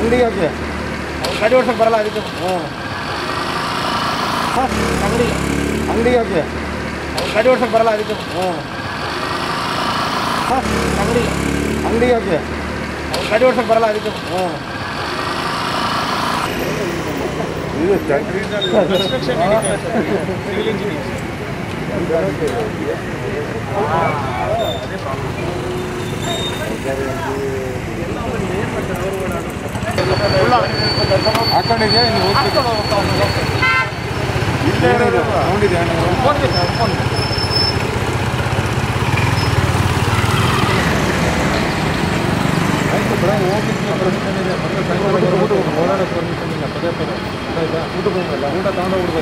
ಅಂಗಡಿ ಯಾಕೆ ಗಾಡಿ ಓಡ್ಸಕ್ ಬರಲ್ಲ ಅದಕ್ಕೆ ಹಾಂ ಅಂಗಡಿ ಅಂಗಡಿ ಯಾಕೆ ಗಾಡಿ ಓಡ್ಸಕ್ ಬರಲ್ಲ ಅದಕ್ಕೆ ಹಾಂ ಹಾಂ ಅಂಗಡಿ ಅಂಗಡಿ ಯಾಕೆ ಗಾಡಿ ಓಡ್ಸಕ್ ಬರಲ್ಲ ಅದಕ್ಕೆ ಹಾಂ ಇದು ಹಾಕೊಂಡಿದ್ಯಾ ಇನ್ನು ಇಲ್ಲೇ ಇರೋದು ನೋಡಿದ್ಯಾ ನೀವು ಆಯ್ತು ಬಿಡ ಹೋಗ್ಲಿಕ್ಕೆ ಪರ್ಮಿಷನ್ ಇದೆ ಮತ್ತೆ ಸಂಜೆ ಓಡಾಡೋ ಪರ್ಮಿಷನ್ ಇಲ್ಲ ಪದೇ ಪದೇ ಆಯ್ತಾ ಊಟ ಬಂದಲ್ಲ ಊಟ ತಗೊಂಡೋಗ್ಬಿಡು